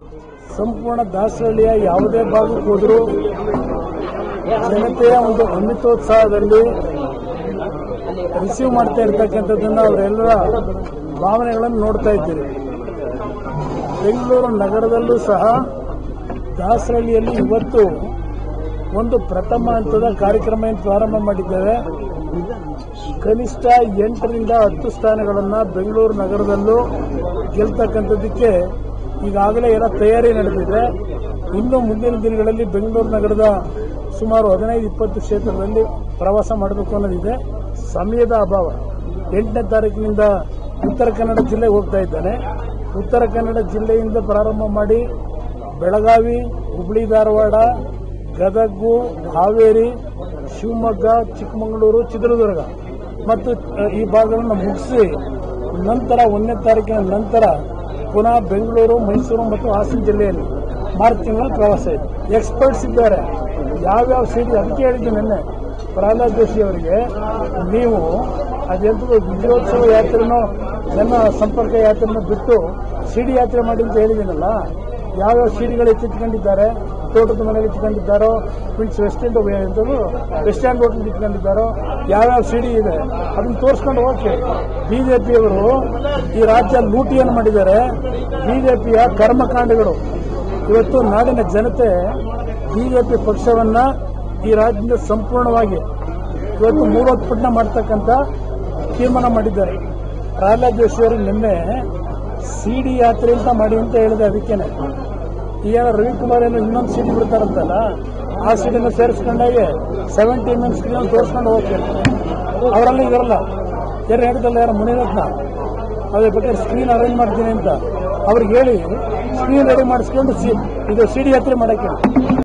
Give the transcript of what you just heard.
ಸಂಪೂರ್ಣ ದಾಸರಳ್ಳಿಯ ಯಾವುದೇ ಭಾಗಕ್ಕೆ ಹೋದರೂ ಜನತೆಯ ಒಂದು ಅಮಿತೋತ್ಸಾಹದಲ್ಲಿ ರಿಸೀವ್ ಮಾಡ್ತಾ ಇರ್ತಕ್ಕಂಥದ್ದನ್ನು ಅವರೆಲ್ಲರ ಭಾವನೆಗಳನ್ನು ನೋಡ್ತಾ ಇದ್ದೀರಿ ಬೆಂಗಳೂರು ನಗರದಲ್ಲೂ ಸಹ ದಾಸರಳ್ಳಿಯಲ್ಲಿ ಇವತ್ತು ಒಂದು ಪ್ರಥಮ ಹಂತದ ಕಾರ್ಯಕ್ರಮ ಏನು ಪ್ರಾರಂಭ ಮಾಡಿದ್ದೇವೆ ಕನಿಷ್ಠ ಎಂಟರಿಂದ ಹತ್ತು ಸ್ಥಾನಗಳನ್ನು ಬೆಂಗಳೂರು ನಗರದಲ್ಲೂ ಗೆಲ್ತಕ್ಕಂಥದ್ದಕ್ಕೆ ಈಗಾಗಲೇ ಎಲ್ಲ ತಯಾರಿ ನಡೆದಿದೆ ಇನ್ನು ಮುಂದಿನ ದಿನಗಳಲ್ಲಿ ಬೆಂಗಳೂರು ನಗರದ ಸುಮಾರು ಹದಿನೈದು ಇಪ್ಪತ್ತು ಕ್ಷೇತ್ರದಲ್ಲಿ ಪ್ರವಾಸ ಮಾಡಬೇಕು ಅನ್ನೋದಿದೆ ಸಮಯದ ಅಭಾವ ಎಂಟನೇ ತಾರೀಕಿನಿಂದ ಉತ್ತರ ಕನ್ನಡ ಜಿಲ್ಲೆಗೆ ಹೋಗ್ತಾ ಇದ್ದಾನೆ ಉತ್ತರ ಕನ್ನಡ ಜಿಲ್ಲೆಯಿಂದ ಪ್ರಾರಂಭ ಮಾಡಿ ಬೆಳಗಾವಿ ಹುಬ್ಳಿ ಧಾರವಾಡ ಗದಗು ಹಾವೇರಿ ಶಿವಮೊಗ್ಗ ಚಿಕ್ಕಮಗಳೂರು ಚಿತ್ರದುರ್ಗ ಮತ್ತು ಅಹ್, ಈ ಭಾಗಗಳನ್ನು ಮುಗಿಸಿ ನಂತರ ಒಂದನೇ ತಾರೀಕಿನ ನಂತರ ಪುನಃ ಬೆಂಗಳೂರು ಮೈಸೂರು ಮತ್ತು ಹಾಸನ ಜಿಲ್ಲೆಯಲ್ಲಿ ಮಾರ್ಚ್ ತಿಂಗಳಲ್ಲಿ ಪ್ರವಾಸ ಇದೆ ಎಕ್ಸ್ಪರ್ಟ್ಸ್ ಇದ್ದಾರೆ ಯಾವ್ಯಾವ ಸೀಟ್ ಅದಕ್ಕೆ ಹೇಳಿದ್ದು ನಿನ್ನೆ ಪ್ರಹ್ಲಾದ್ ಜೋಶಿ ಅವರಿಗೆ ನೀವು ಅದೆಂತದ್ದು ವಿಜಯೋತ್ಸವ ಯಾತ್ರೆನೋ ಜನ ಸಂಪರ್ಕ ಯಾತ್ರೆನೋ ಬಿಟ್ಟು ಸಿಡಿ ಯಾತ್ರೆ ಮಾಡಿ ಅಂತ ಹೇಳಿದ್ದೀನಲ್ಲ ಯಾವ್ಯಾವ ಸಿಡಿಗಳು ಎತ್ತಿಟ್ಕೊಂಡಿದ್ದಾರೆ ತೋಟದ ಮನೆಗೆ ಇಟ್ಕೊಂಡಿದ್ದಾರೋ ಮೀನ್ಸ್ ವೆಸ್ಟ್ ಎಂಡ್ ಎಂಥದ್ದು ವೆಸ್ಟ್ ಸ್ಟ್ಯಾಂಡ್ ಹೋಟೆಲ್ ಇಟ್ಕೊಂಡಿದ್ದಾರೋ ಯಾವ್ಯಾವ ಸಿಡಿ ಇದೆ ಅದನ್ನ ತೋರಿಸ್ಕೊಂಡು ಓಕೆ ಬಿಜೆಪಿಯವರು ಈ ರಾಜ್ಯ ಲೂಟಿಯನ್ನು ಮಾಡಿದ್ದಾರೆ ಬಿಜೆಪಿಯ ಕರ್ಮಕಾಂಡಗಳು ಇವತ್ತು ನಾಡಿನ ಜನತೆ ಬಿಜೆಪಿ ಪಕ್ಷವನ್ನ ಈ ರಾಜ್ಯದಿಂದ ಸಂಪೂರ್ಣವಾಗಿ ಇವತ್ತು ಮೂಲೋತ್ಪನ್ನ ಮಾಡ್ತಕ್ಕಂಥ ತೀರ್ಮಾನ ಮಾಡಿದ್ದಾರೆ ಪ್ರಹ್ಲಾದ್ ಜೋಶಿ ಅವರು ನಿನ್ನೆ ಸಿಡಿ ಯಾತ್ರೆ ಅಂತ ಮಾಡಿ ಅಂತ ಹೇಳಿದೆ ಅದಕ್ಕೇನೆ ಈಗ ರವಿಕುಮಾರ್ ಏನು ಇನ್ನೊಂದು ಸಿಡಿ ಬಿಡ್ತಾರಂತಲ್ಲ ಆ ಸಿಡಿನ ಸೇರಿಸ್ಕೊಂಡಾಗೆ ಸೆವೆಂಟಿ ಎಮ್ ಎಂ ಸ್ಕ್ರೀನ್ ತೋರಿಸ್ಕೊಂಡು ಹೋಗ್ತಾರೆ ಅವರಲ್ಲಿ ಇರಲ್ಲ ಯಾರು ಹೇಳಿದಲ್ಲ ಯಾರು ಮುನಿರತ್ನ ಅದ್ರ ಬಗ್ಗೆ ಸ್ಕ್ರೀನ್ ಅರೇಂಜ್ ಮಾಡ್ತೀನಿ ಅಂತ ಅವ್ರಿಗೆ ಹೇಳಿ ಸ್ಕ್ರೀನ್ ರೆಡಿ ಮಾಡಿಸ್ಕೊಂಡು ಸಿ ಇದು ಸಿಡಿ ಯಾತ್ರೆ ಮಾಡಕ್ಕೆ